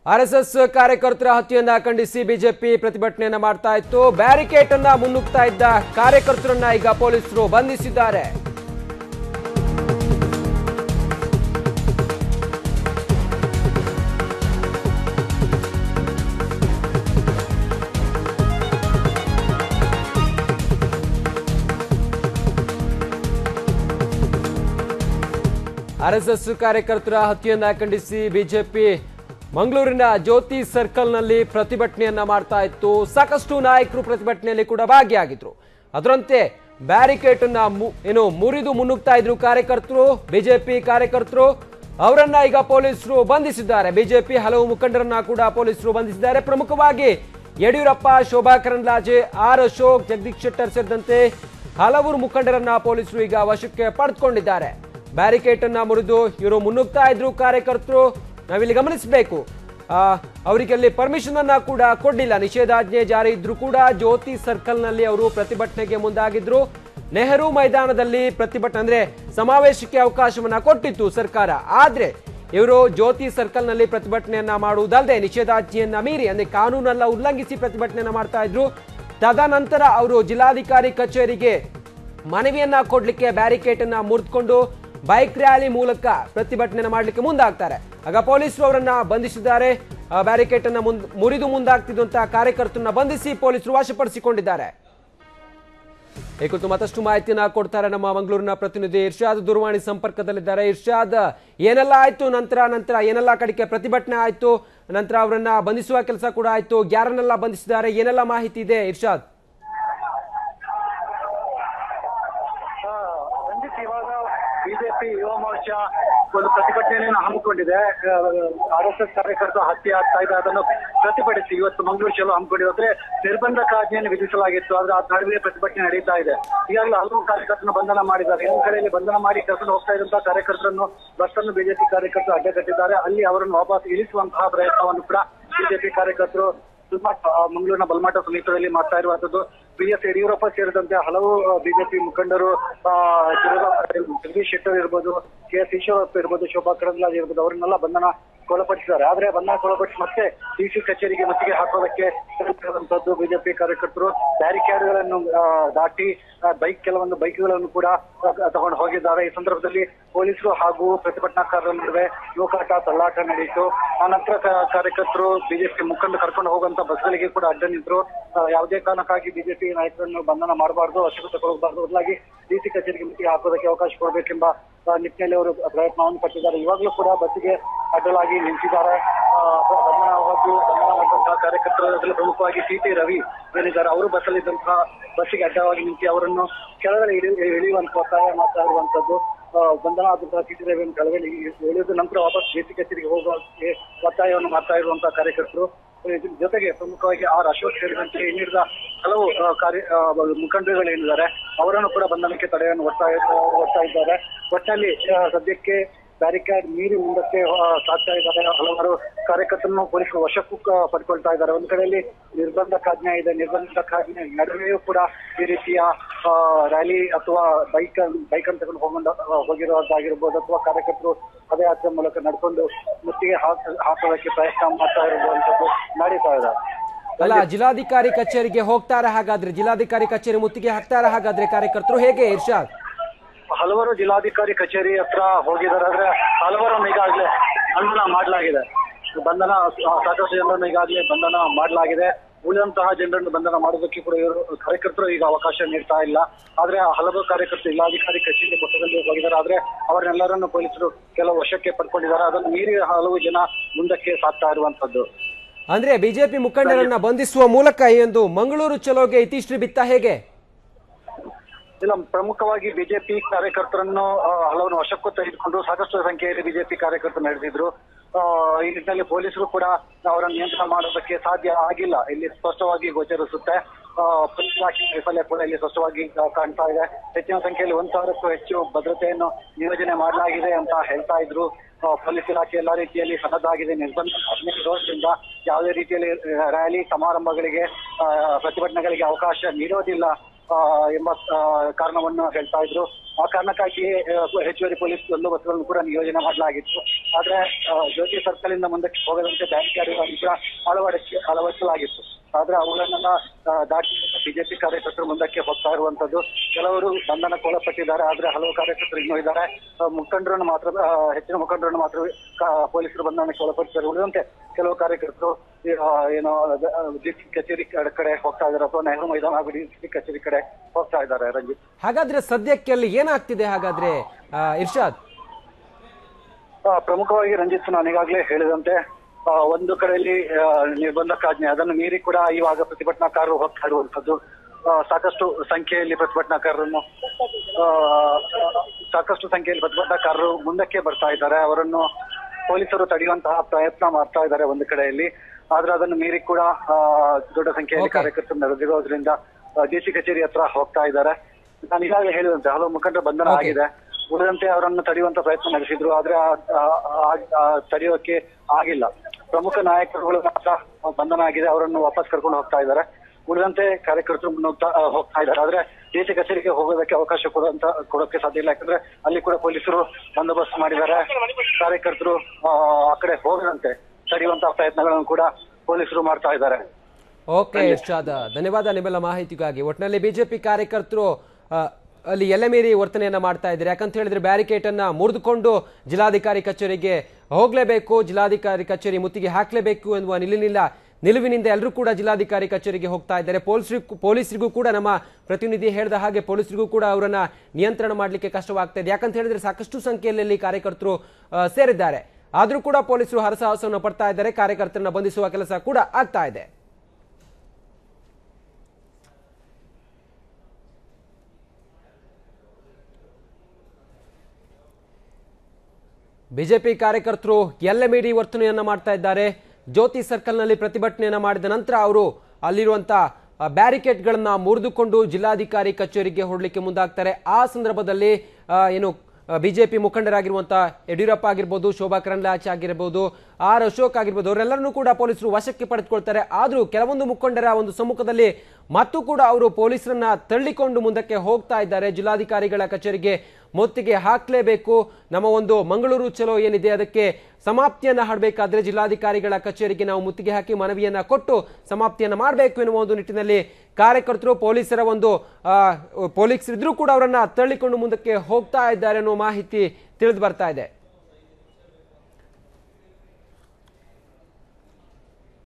RSS ಕಾರ್ಯಕರ್ತರ ಹತ್ಯೆಯನ್ನ ಖಂಡಿಸಿ BJP ಪ್ರತಿಭಟನೆಯನ್ನ ಮಾಡ್ತಾ ಇತ್ತು ಬ್ಯಾರಿಕೇಡ್ ಅನ್ನ ಮುನ್ನುಗ್ತಾ ಇದ್ದ ಕಾರ್ಯಕರ್ತರನ್ನ ಈಗ ಪೊಲೀಸರು ಬಂಧಿಸಿದ್ದಾರೆ ಆರ್ಎಸ್ಎಸ್ ಕಾರ್ಯಕರ್ತರ ಹತ್ಯೆಯನ್ನ ಖಂಡಿಸಿ ಬಿಜೆಪಿ ಮಂಗಳೂರಿನ ಜ್ಯೋತಿ ಸರ್ಕಲ್ನಲ್ಲಿ ಪ್ರತಿಭಟನೆಯನ್ನ ಮಾಡ್ತಾ ಇತ್ತು ಸಾಕಷ್ಟು ನಾಯಕರು ಪ್ರತಿಭಟನೆಯಲ್ಲಿ ಕೂಡ ಭಾಗಿಯಾಗಿದ್ರು ಅದರಂತೆ ಬ್ಯಾರಿಕೇಡ್ ಅನ್ನ ಮು- ಏನು ಮುರಿದು ಮುನ್ನುಗ್ತಾ ಇದ್ರು ಕಾರ್ಯಕರ್ತರು ಬಿಜೆಪಿ ಕಾರ್ಯಕರ್ತರು ಅವರನ್ನ ಈಗ ಪೊಲೀಸರು ಬಂಧಿಸಿದ್ದಾರೆ ಬಿಜೆಪಿ ಹಲವು ಮುಖಂಡರನ್ನ ಕೂಡ ಪೊಲೀಸರು ಬಂಧಿಸಿದ್ದಾರೆ ಪ್ರಮುಖವಾಗಿ ಯಡಿಯೂರಪ್ಪ ಶೋಭಾ ಕರಂದ್ಲಾಜೆ ಆರ್ ಅಶೋಕ್ ಜಗದೀಶ್ ಶೆಟ್ಟರ್ ಸೇರಿದಂತೆ ಹಲವರು ಮುಖಂಡರನ್ನ ಪೊಲೀಸರು ಈಗ ವಶಕ್ಕೆ ಪಡೆದುಕೊಂಡಿದ್ದಾರೆ ಬ್ಯಾರಿಕೇಡ್ ಅನ್ನ ಮುರಿದು ಇವರು ಮುನ್ನುಗ್ತಾ ಇದ್ರು ಕಾರ್ಯಕರ್ತರು ನಾವಿಲ್ಲಿ ಗಮನಿಸಬೇಕು ಆ, ಅವರಿಗೆ ಅಲ್ಲಿ ಪರ್ಮಿಷನ್ ಅನ್ನ ಕೂಡ ಕೊಡ್ಲಿಲ್ಲ ನಿಷೇಧಾಜ್ಞೆ ಜಾರಿ ಇದ್ರು ಕೂಡ ಜ್ಯೋತಿ ಸರ್ಕಲ್ ನಲ್ಲಿ ಅವರು ಪ್ರತಿಭಟನೆಗೆ ಮುಂದಾಗಿದ್ರು ನೆಹರು ಮೈದಾನದಲ್ಲಿ ಪ್ರತಿಭಟನೆ ಅಂದ್ರೆ ಸಮಾವೇಶಕ್ಕೆ ಅವಕಾಶವನ್ನ ಕೊಟ್ಟಿತ್ತು ಸರ್ಕಾರ ಆದ್ರೆ ಇವರು ಜ್ಯೋತಿ ಸರ್ಕಲ್ ನಲ್ಲಿ ಪ್ರತಿಭಟನೆಯನ್ನ ಮಾಡುವುದಲ್ಲದೆ ನಿಷೇಧಾಜ್ಞೆಯನ್ನ ಮೀರಿ ಅಂದ್ರೆ ಕಾನೂನೆಲ್ಲ ಉಲ್ಲಂಘಿಸಿ ಪ್ರತಿಭಟನೆಯನ್ನ ಮಾಡ್ತಾ ಇದ್ರು ತದನಂತರ ಅವರು ಜಿಲ್ಲಾಧಿಕಾರಿ ಕಚೇರಿಗೆ ಮನವಿಯನ್ನ ಕೊಡ್ಲಿಕ್ಕೆ ಬ್ಯಾರಿಕೇಡ್ ಅನ್ನ ಮುರಿದುಕೊಂಡು ಬೈಕ್ ರ್ಯಾಲಿ ಮೂಲಕ ಪ್ರತಿಭಟನೆ ಮಾಡಲಿಕ್ಕೆ ಮುಂದಾಗ್ತಾರೆ ಆಗ ಪೊಲೀಸರು ಅವರನ್ನ ಬಂಧಿಸಿದ್ದಾರೆ ಬ್ಯಾರಿಕೇಡ್ ಅನ್ನ ಮುಂದ್ ಮುರಿದು ಮುಂದಾಗ್ತಿದ್ದಂತಹ ಕಾರ್ಯಕರ್ತರನ್ನ ಬಂಧಿಸಿ ಪೊಲೀಸರು ವಶಪಡಿಸಿಕೊಂಡಿದ್ದಾರೆ ಈ ಕುರಿತು ಮತ್ತಷ್ಟು ಮಾಹಿತಿಯನ್ನ ಕೊಡ್ತಾರೆ ನಮ್ಮ ಮಂಗಳೂರಿನ ಪ್ರತಿನಿಧಿ ಇರ್ಷಾದ್ ದೂರವಾಣಿ ಸಂಪರ್ಕದಲ್ಲಿದ್ದಾರೆ ಇರ್ಷಾದ್ ಏನೆಲ್ಲ ಆಯ್ತು ನಂತರ ನಂತರ ಏನೆಲ್ಲ ಕಡೆಗೆ ಪ್ರತಿಭಟನೆ ಆಯ್ತು ನಂತರ ಅವರನ್ನ ಬಂಧಿಸುವ ಕೆಲಸ ಕೂಡ ಆಯ್ತು ಯಾರನ್ನೆಲ್ಲ ಬಂಧಿಸಿದ್ದಾರೆ ಏನೆಲ್ಲ ಮಾಹಿತಿ ಇದೆ ಇರ್ಷಾದ್ ಆ, ರಂಜಿತ್ ಇವಾಗ ಬಿಜೆಪಿ ಯುವ ಮೋರ್ಚಾ ಒಂದು ಪ್ರತಿಭಟನೆಯನ್ನು ಹಮ್ಮಿಕೊಂಡಿದೆ ಆರ್ ಎಸ್ ಎಸ್ ಕಾರ್ಯಕರ್ತ ಹತ್ಯೆ ಆಗ್ತಾ ಇದೆ ಅದನ್ನು ಪ್ರತಿಭಟಿಸಿ ಇವತ್ತು ಮಂಗಳೂರು ಚಲೋ ಹಮ್ಮಿಕೊಂಡಿದೆ ಅಂದ್ರೆ ನಿರ್ಬಂಧಕಾಜ್ಞೆಯನ್ನು ವಿಧಿಸಲಾಗಿತ್ತು ಆದ್ರೆ ಆ ನಡುವೆ ಪ್ರತಿಭಟನೆ ನಡೀತಾ ಇದೆ ಈಗಾಗಲೇ ಹಲವು ಕಾರ್ಯಕರ್ತರನ್ನು ಬಂಧನ ಮಾಡಿದ್ದಾರೆ ಇನ್ನೊಂದು ಕಡೆಯಲ್ಲಿ ಬಂಧನ ಮಾಡಿ ಕರ್ಕೊಂಡು ಹೋಗ್ತಾ ಇದ್ದಂತಹ ಕಾರ್ಯಕರ್ತರನ್ನು ಬಸ್ ಅನ್ನು ಬಿಜೆಪಿ ಕಾರ್ಯಕರ್ತರು ಅಡ್ಡಗಟ್ಟಿದ್ದಾರೆ ಅಲ್ಲಿ ಅವರನ್ನು ವಾಪಸ್ ಇಳಿಸುವಂತಹ ಪ್ರಯತ್ನವನ್ನು ಕೂಡ ಬಿಜೆಪಿ ಕಾರ್ಯಕರ್ತರು ಸುಮಾರು ಆ, ಮಂಗಳೂರಿನ ಬಲ್ಮಾಟ ಸಮೀಪದಲ್ಲಿ ಮಾಡ್ತಾ ಇರುವಂತದ್ದು ಬಿ ಎಸ್ ಯಡಿಯೂರಪ್ಪ ಸೇರಿದಂತೆ ಹಲವು ಬಿಜೆಪಿ ಮುಖಂಡರು ಆ, ಜಗದೀಶ್ ಜಗದೀಶ್ ಶೆಟ್ಟರ್ ಇರ್ಬೋದು ಕೆ ಎಸ್ ಈಶ್ವರಪ್ಪ ಇರ್ಬೋದು ಶೋಭಾ ಕರಂದ್ಲಾಜೆ ಇರ್ಬೋದು ಅವರನ್ನೆಲ್ಲ ಬಂಧನ ಒಳಪಡಿಸಿದ್ದಾರೆ ಆದ್ರೆ ಬಂಧನ ಒಳಪಡಿಸಿ ಮತ್ತೆ ಡಿಸಿ ಕಚೇರಿಗೆ ಮುತ್ತಿಗೆ ಹಾಕೋದಕ್ಕೆ ಹೊರಟಿರುವಂತದ್ದು ಬಿಜೆಪಿ ಕಾರ್ಯಕರ್ತರು ಬ್ಯಾರಿಕೇಡ್ಗಳನ್ನು ಆ, ದಾಟಿ ಬೈಕ್ ಕೆಲವೊಂದು ಬೈಕ್ಗಳನ್ನು ಕೂಡ ತಗೊಂಡು ಹೋಗಿದ್ದಾರೆ ಈ ಸಂದರ್ಭದಲ್ಲಿ ಪೊಲೀಸರು ಹಾಗೂ ಪ್ರತಿಭಟನಾಕಾರರ ನಡುವೆ ನೂಕಾಟ ತಳ್ಳಾಟ ನಡೆಯಿತು ಆ ನಂತರ ಕ- ಕಾರ್ಯಕರ್ತರು ಬಿಜೆಪಿ ಮುಖಂಡ ಕರ್ಕೊಂಡು ಹೋಗುವಂತ ಬಸ್ಗಳಿಗೆ ಕೂಡ ಅಡ್ಡ ನಿಂತರು ಆ, ಯಾವುದೇ ಕಾರಣಕ್ಕಾಗಿ ಬಿಜೆಪಿ ನಾಯಕರನ್ನು ಬಂಧನ ಮಾಡಬಾರ್ದು ವಶಕ್ಕೆ ತಗೊಳ್ಬಾರ್ದು ಬದಲಾಗಿ ಡಿಸಿ ಕಚೇರಿಗೆ ಮುತ್ತಿಗೆ ಹಾಕೋದಕ್ಕೆ ಅವಕಾಶ ಕೊಡಬೇಕೆಂಬ ಆ, ನಿಟ್ಟಿನಲ್ಲಿ ಅವರು ಪ್ರಯತ್ನವನ್ನು ಪಟ್ಟಿದ್ದಾರೆ ಇವಾಗಲೂ ಕೂಡ ಬಸ್ಸಿಗೆ ಅಡ್ಡಲಾಗಿ ನಿಂತಿದ್ದಾರೆ ಆ, ಬಂಧನ ಹೋಗಿ ಬಂಧನ ಮಾಡಿದಂತಹ ಕಾರ್ಯಕರ್ತರಲ್ಲಿ ಪ್ರಮುಖವಾಗಿ ಸಿ ಟಿ ರವಿ ಏನಿದ್ದಾರೆ ಅವರು ಬಸ್ಸಲ್ಲಿದ್ದಂತಹ ಬಸ್ಸಿಗೆ ಅಡ್ಡವಾಗಿ ನಿಂತು ಅವರನ್ನು ಕೆಳಗಡೆ ಇಳಿ ಇಳಿಯುವಂತ ಒತ್ತಾಯ ಮಾಡ್ತಾ ಇರುವಂತದ್ದು ಆ, ಬಂಧನ ಆದಂತಹ ಸಿ ಟಿ ರವಿಯನ್ನು ಕೆಳಗಡೆ ಇಳಿ- ಇಳಿದ ನಂತರ ವಾಪಸ್ ಡಿಸಿ ಕಚೇರಿಗೆ ಹೋಗುವಂತೆ ಒತ್ತಾಯವನ್ನು ಮಾಡ್ತಾ ಇರುವಂತಹ ಕಾರ್ಯಕರ್ತರು ಇದ್ರ ಜೊತೆಗೆ ಪ್ರಮುಖವಾಗಿ ಆರ್ ಅಶೋಕ್ ಸೇರಿದಂತೆ ಇನ್ನಿರದ ಹಲವು ಆ, ಕಾರ್ಯ ಆ, ಮುಖಂಡರುಗಳು ಏನಿದ್ದಾರೆ ಅವರನ್ನು ಕೂಡ ಬಂಧನಕ್ಕೆ ತಡೆಯನ್ನು ಒತ್ತಾಯ ಒಡ್ತಾ ಇದ್ದಾರೆ ಒಟ್ಟಿನಲ್ಲಿ ಆ, ಸದ್ಯಕ್ಕೆ ಬ್ಯಾರಿಕೇಡ್ ಮೀರಿ ಮುಂದಕ್ಕೆ ಆ, ಸಾಗ್ತಾ ಇದ್ದಾರೆ ಹಲವಾರು ಕಾರ್ಯಕರ್ತರನ್ನು ಪೊಲೀಸರು ವಶಕ್ಕೂ ಕ- ಪಡ್ಕೊಳ್ತಾ ಇದ್ದಾರೆ ಒಂದು ಕಡೆಯಲ್ಲಿ ನಿರ್ಬಂಧಕಾಜ್ಞೆ ಇದೆ ನಿರ್ಬಂಧಕಾಜ್ಞೆ ನಡುವೆಯೂ ಕೂಡ ಈ ರೀತಿಯ ಆ, ರ್ಯಾಲಿ ಅಥವಾ ಬೈಕ್ ಬೈಕ್ ಅನ್ನು ತಗೊಂಡು ಹೋಗೊಂಡ ಹೋಗಿರೋದಾಗಿರ್ಬೋದು ಅಥವಾ ಕಾರ್ಯಕರ್ತರು ಪದಯಾತ್ರೆ ಮೂಲಕ ನಡ್ಕೊಂಡು ಮುತ್ತಿಗೆ ಹಾಕ ಹಾಕೋದಕ್ಕೆ ಪ್ರಯತ್ನ ಮಾಡ್ತಾ ಇರುವಂತದ್ದು ನಡೀತಾ ಇದೆ ಅಲ್ಲ ಜಿಲ್ಲಾಧಿಕಾರಿ ಕಚೇರಿಗೆ ಹೋಗ್ತಾರ ಹಾಗಾದ್ರೆ ಜಿಲ್ಲಾಧಿಕಾರಿ ಕಚೇರಿ ಮುತ್ತಿಗೆ ಹಾಕ್ತಾರ ಹಾಗಾದ್ರೆ ಕಾರ್ಯಕರ್ತರು ಹೇಗೆ ಇರ್ಷಾದ್ ಹಲವಾರು ಜಿಲ್ಲಾಧಿಕಾರಿ ಕಚೇರಿ ಹತ್ರ ಹೋಗಿದ್ದಾರೆ ಆದ್ರೆ ಹಲವರನ್ನು ಈಗಾಗಲೇ ಬಂಧನ ಮಾಡಲಾಗಿದೆ ಬಂಧನ ಸಾಕಷ್ಟು ಜನರನ್ನು ಈಗಾಗಲೇ ಬಂಧನ ಮಾಡಲಾಗಿದೆ ಉಳಿದಂತಹ ಜನರನ್ನು ಬಂಧನ ಮಾಡೋದಕ್ಕೆ ಕೂಡ ಇವರು ಕಾರ್ಯಕರ್ತರು ಈಗ ಅವಕಾಶ ನೀಡ್ತಾ ಇಲ್ಲ ಆದ್ರೆ ಹಲವು ಕಾರ್ಯಕರ್ತರು ಜಿಲ್ಲಾಧಿಕಾರಿ ಕಚೇರಿ ಪಕ್ಕದಲ್ಲಿ ಹೋಗಿದ್ದಾರೆ ಆದ್ರೆ ಅವರನ್ನೆಲ್ಲರನ್ನು ಪೊಲೀಸರು ಕೆಲವು ವಶಕ್ಕೆ ಪಡ್ಕೊಂಡಿದ್ದಾರೆ ಅದನ್ನು ಮೀರಿ ಹಲವು ಜನ ಮುಂದಕ್ಕೆ ಸಾಗ್ತಾ ಇರುವಂತದ್ದು ಅಂದ್ರೆ ಬಿಜೆಪಿ ಮುಖಂಡರನ್ನ ಬಂಧಿಸುವ ಮೂಲಕ ಈ ಒಂದು ಮಂಗಳೂರು ಚಲೋಗೆ ಇತಿಶ್ರೀ ಬಿತ್ತ ಹೇಗೆ ಇಲ್ಲ ಪ್ರಮುಖವಾಗಿ ಬಿಜೆಪಿ ಕಾರ್ಯಕರ್ತರನ್ನು ಆ, ಹಲವನ್ನು ವಶಕ್ಕೂ ತೆಗೆದುಕೊಂಡು ಸಾಕಷ್ಟು ಸಂಖ್ಯೆಯಲ್ಲಿ ಬಿಜೆಪಿ ಕಾರ್ಯಕರ್ತರು ನಡೆದಿದ್ರು ಆ, ಈ ನಿಟ್ಟಿನಲ್ಲಿ ಪೊಲೀಸರು ಕೂಡ ಅವರನ್ನು ನಿಯಂತ್ರಣ ಮಾಡೋದಕ್ಕೆ ಸಾಧ್ಯ ಆಗಿಲ್ಲ ಇಲ್ಲಿ ಸ್ಪಷ್ಟವಾಗಿ ಗೋಚರಿಸುತ್ತೆ ಆ, ಪೊಲೀಸ್ ಇಲಾಖೆ ವೈಫಲ್ಯ ಕೂಡ ಇಲ್ಲಿ ಸ್ಪಷ್ಟವಾಗಿ ಆ, ಕಾಣ್ತಾ ಇದೆ ಹೆಚ್ಚಿನ ಸಂಖ್ಯೆಯಲ್ಲಿ ಒಂದ್ ಸಾವಿರಕ್ಕೂ ಹೆಚ್ಚು ಭದ್ರತೆಯನ್ನು ನಿಯೋಜನೆ ಮಾಡಲಾಗಿದೆ ಅಂತ ಹೇಳ್ತಾ ಇದ್ರು ಆ, ಪೊಲೀಸ್ ಇಲಾಖೆ ಎಲ್ಲಾ ರೀತಿಯಲ್ಲಿ ಸನ್ನದ್ಧಾಗಿದೆ ನಿರ್ಬಂಧ ಹದಿನೈದು ಇರೋದ್ರಿಂದ ಯಾವುದೇ ರೀತಿಯಲ್ಲಿ ರ್ಯಾಲಿ ಸಮಾರಂಭಗಳಿಗೆ ಆ, ಪ್ರತಿಭಟನೆಗಳಿಗೆ ಅವಕಾಶ ನೀಡೋದಿಲ್ಲ ಆ, ಎಂಬ ಆ, ಕಾರಣವನ್ನು ಹೇಳ್ತಾ ಇದ್ರು ಆ ಕಾರಣಕ್ಕಾಗಿ ಆ, ಹೆಚ್ಚುವರಿ ಪೊಲೀಸ್ ಬಂದೋಬಸ್ತ್ಗಳನ್ನು ಕೂಡ ನಿಯೋಜನೆ ಮಾಡಲಾಗಿತ್ತು ಆದ್ರೆ ಆ, ಜ್ಯೋತಿ ಸರ್ಕಲ್ ಇಂದ ಮುಂದಕ್ಕೆ ಹೋಗದಂತೆ ಬ್ಯಾರಿಕೇಡ್ಗಳನ್ನು ಕೂಡ ಅಳವಡಿಕೆ ಅಳವಡಿಸಲಾಗಿತ್ತು ಆದ್ರೆ ಅವುಗಳನ್ನೆಲ್ಲ ಆ, ದಾಟಿ ಬಿಜೆಪಿ ಕಾರ್ಯಕರ್ತರು ಮುಂದಕ್ಕೆ ಹೋಗ್ತಾ ಇರುವಂತದ್ದು ಕೆಲವರು ಬಂಧನಕ್ಕೆ ಒಳಪಟ್ಟಿದ್ದಾರೆ ಆದ್ರೆ ಹಲವು ಕಾರ್ಯಕರ್ತರು ಇನ್ನೂ ಇದ್ದಾರೆ ಆ, ಮುಖಂಡರನ್ನು ಮಾತ್ರ ಆ, ಹೆಚ್ಚಿನ ಮುಖಂಡರನ್ನು ಮಾತ್ರ ಕಾ- ಪೊಲೀಸರು ಬಂಧನಕ್ಕೆ ಒಳಪಟ್ಟಿದ್ದಾರೆ ಉಳಿದಂತೆ ಕೆಲವು ಕಾರ್ಯಕರ್ತರು ಈ, ಆ, ಏನೋ ಡಿಸಿ ಕಚೇರಿ ಕಡೆ- ಕಡೆ ಹೋಗ್ತಾ ಇದ್ದಾರೆ ಅಥವಾ ನೆಹರು ಮೈದಾನ ಹಾಗೂ ಡಿಸಿ ಕಚೇರಿ ಕಡೆ ಹೋಗ್ತಾ ಇದ್ದಾರೆ ರಂಜಿತ್ ಹಾಗಾದ್ರೆ ಸದ್ಯಕ್ಕೆ ಅಲ್ಲಿ ಏನಾಗ್ತಿದೆ ಹಾಗಾದ್ರೆ ಆ, ಇರ್ಷಾದ್ ಆ, ಪ್ರಮುಖವಾಗಿ ರಂಜಿತ್ ನಾನು ಈಗಾಗಲೇ ಹೇಳಿದಂತೆ ಆ, ಒಂದು ಕಡೆಯಲ್ಲಿ ಆ, ನಿರ್ಬಂಧಕಾಜ್ಞೆ ಅದನ್ನು ಮೀರಿ ಕೂಡ ಇವಾಗ ಪ್ರತಿಭಟನಾಕಾರರು ಹೋಗ್ತಾ ಇರುವಂತದ್ದು ಆ, ಸಾಕಷ್ಟು ಸಂಖ್ಯೆಯಲ್ಲಿ ಪ್ರತಿಭಟನಾಕಾರರನ್ನು ಆ, ಸಾಕಷ್ಟು ಸಂಖ್ಯೆಯಲ್ಲಿ ಪ್ರತಿಭಟನಾಕಾರರು ಮುಂದಕ್ಕೆ ಬರ್ತಾ ಇದ್ದಾರೆ ಅವರನ್ನು ಪೊಲೀಸರು ತಡೆಯುವಂತಹ ಪ್ರಯತ್ನ ಮಾಡ್ತಾ ಇದ್ದಾರೆ ಒಂದು ಕಡೆಯಲ್ಲಿ ಆದ್ರೆ ಅದನ್ನು ಮೀರಿ ಕೂಡ ಆ, ದೊಡ್ಡ ಸಂಖ್ಯೆಯಲ್ಲಿ Okay. ಕಾರ್ಯಕರ್ತರು ನಡೆದಿರೋದ್ರಿಂದ ಡಿಸಿ ಕಚೇರಿ ಹತ್ರ ಹೋಗ್ತಾ ಇದ್ದಾರೆ ನಾನು ಈಗಾಗಲೇ ಹೇಳಿದಂತೆ ಹಲವು ಮುಖಂಡರ ಬಂಧನ Okay. ಆಗಿದೆ ಉಳಿದಂತೆ ಅವರನ್ನು ತಡೆಯುವಂತ ಪ್ರಯತ್ನ ನಡೆಸಿದ್ರು ಆದ್ರೆ ಆ- ಆ- ಆ- ಆ ತಡೆಯೋಕೆ ಆಗಿಲ್ಲ ಪ್ರಮುಖ ನಾಯಕರುಗಳು ಮಾತ್ರ ಬಂಧನ ಆಗಿದೆ ಅವರನ್ನು ವಾಪಸ್ ಕರ್ಕೊಂಡು ಹೋಗ್ತಾ ಇದ್ದಾರೆ ಉಳಿದಂತೆ ಕಾರ್ಯಕರ್ತರು ಮುನ್ನುಗ್ತಾ ಆ, ಹೋಗ್ತಾ ಇದ್ದಾರೆ ಆದ್ರೆ ದೇಶ ಕಚೇರಿಗೆ ಹೋಗೋದಕ್ಕೆ ಅವಕಾಶ ಕೊಡುವಂತ ಕೊಡೋಕೆ ಸಾಧ್ಯ ಇಲ್ಲ ಯಾಕಂದ್ರೆ ಅಲ್ಲಿ ಕೂಡ ಪೊಲೀಸರು ಬಂದೋಬಸ್ತ್ ಮಾಡಿದ್ದಾರೆ ಕಾರ್ಯಕರ್ತರು ಆ ಆ ಕಡೆ ಹೋಗದಂತೆ ತಡೆಯುವಂತಹ ಪ್ರಯತ್ನಗಳನ್ನು ಕೂಡ ಪೊಲೀಸರು ಮಾಡ್ತಾ ಇದ್ದಾರೆ ಓಕೆ ಇರ್ಷಾದ್ ಧನ್ಯವಾದ ನಿಮ್ಮೆಲ್ಲ ಮಾಹಿತಿಗಾಗಿ ಒಟ್ಟಿನಲ್ಲಿ ಬಿಜೆಪಿ ಕಾರ್ಯಕರ್ತರು ಆ, ಅಲ್ಲಿ ಎಲ್ಲ ಮೀರಿ ವರ್ತನೆಯನ್ನ ಮಾಡ್ತಾ ಇದ್ದಾರೆ ಯಾಕಂತ ಹೇಳಿದ್ರೆ ಬ್ಯಾರಿಕೇಡ್ ಅನ್ನ ಮುರಿದುಕೊಂಡು ಜಿಲ್ಲಾಧಿಕಾರಿ ಕಚೇರಿಗೆ ಹೋಗ್ಲೇಬೇಕು ಜಿಲ್ಲಾಧಿಕಾರಿ ಕಚೇರಿ ಮುತ್ತಿಗೆ ಹಾಕ್ಲೇಬೇಕು ಎನ್ನುವ ನಿಲುವಿನಿಲ್ಲ ನಿಲುವಿನಿಂದ ಎಲ್ಲರೂ ಕೂಡ ಜಿಲ್ಲಾಧಿಕಾರಿ ಕಚೇರಿಗೆ ಹೋಗ್ತಾ ಇದ್ದಾರೆ ಪೊಲೀಸರಿಗೂ ಪೊಲೀಸರಿಗೂ ಕೂಡ ನಮ್ಮ ಪ್ರತಿನಿಧಿ ಹೇಳಿದ ಹಾಗೆ ಪೊಲೀಸರಿಗೂ ಕೂಡ ಅವರನ್ನ ನಿಯಂತ್ರಣ ಮಾಡಲಿಕ್ಕೆ ಕಷ್ಟವಾಗ್ತಾ ಇದೆ ಯಾಕಂತ ಹೇಳಿದ್ರೆ ಸಾಕಷ್ಟು ಸಂಖ್ಯೆಯಲ್ಲಿ ಅಲ್ಲಿ ಕಾರ್ಯಕರ್ತರು ಆ, ಸೇರಿದ್ದಾರೆ ಆದ್ರೂ ಕೂಡ ಪೊಲೀಸರು ಹರಸಾಹಸವನ್ನು ಪಡ್ತಾ ಇದ್ದಾರೆ ಕಾರ್ಯಕರ್ತರನ್ನ ಬಂಧಿಸುವ ಕೆಲಸ ಕೂಡ ಆಗ್ತಾ ಇದೆ ಬಿಜೆಪಿ ಕಾರ್ಯಕರ್ತರು ಎಲ್ಲ ಮೀರಿ ವರ್ತನೆಯನ್ನ ಮಾಡ್ತಾ ಇದ್ದಾರೆ ಜ್ಯೋತಿ ಸರ್ಕಲ್ನಲ್ಲಿ ಪ್ರತಿಭಟನೆಯನ್ನ ಮಾಡಿದ ನಂತರ ಅವರು ಅಲ್ಲಿರುವಂತ ಬ್ಯಾರಿಕೇಡ್ಗಳನ್ನ ಮುರಿದುಕೊಂಡು ಜಿಲ್ಲಾಧಿಕಾರಿ ಕಚೇರಿಗೆ ಹೊರಡಲಿಕ್ಕೆ ಮುಂದಾಗ್ತಾರೆ ಆ ಸಂದರ್ಭದಲ್ಲಿ ಆ, ಏನು ಬಿಜೆಪಿ ಮುಖಂಡರಾಗಿರುವಂತ ಯಡಿಯೂರಪ್ಪ ಆಗಿರ್ಬೋದು ಶೋಭಾ ಕರಂದ್ಲಾಜೆ ಆಗಿರ್ಬೋದು ಆರ್ ಅಶೋಕ್ ಆಗಿರ್ಬೋದು ಅವರೆಲ್ಲರನ್ನೂ ಕೂಡ ಪೊಲೀಸರು ವಶಕ್ಕೆ ಪಡೆದುಕೊಳ್ತಾರೆ ಆದ್ರೂ ಕೆಲವೊಂದು ಮುಖಂಡರ ಒಂದು ಸಮ್ಮುಖದಲ್ಲಿ ಮತ್ತು ಕೂಡ ಅವರು ಪೊಲೀಸರನ್ನ ತಳ್ಳಿಕೊಂಡು ಮುಂದಕ್ಕೆ ಹೋಗ್ತಾ ಇದ್ದಾರೆ ಜಿಲ್ಲಾಧಿಕಾರಿಗಳ ಕಚೇರಿಗೆ ಮೊತ್ತಿಗೆ ಹಾಕ್ಲೇಬೇಕು ನಮ್ಮ ಒಂದು ಮಂಗಳೂರು ಚಲೋ ಏನಿದೆ ಅದಕ್ಕೆ ಸಮಾಪ್ತಿಯನ್ನ ಹಾಡಬೇಕಾದ್ರೆ ಜಿಲ್ಲಾಧಿಕಾರಿಗಳ ಕಚೇರಿಗೆ ನಾವು ಮುತ್ತಿಗೆ ಹಾಕಿ ಮನವಿಯನ್ನ ಕೊಟ್ಟು ಸಮಾಪ್ತಿಯನ್ನ ಮಾಡಬೇಕು ಎನ್ನುವ ಒಂದು ನಿಟ್ಟಿನಲ್ಲಿ ಕಾರ್ಯಕರ್ತರು ಪೊಲೀಸರ ಒಂದು ಆ, ಪೊಲೀಸರಿದ್ರೂ ಕೂಡ ಅವರನ್ನ ತಳ್ಳಿಕೊಂಡು ಮುಂದಕ್ಕೆ ಹೋಗ್ತಾ ಇದ್ದಾರೆ ಅನ್ನುವ ಮಾಹಿತಿ ತಿಳಿದು ಬರ್ತಾ ಇದೆ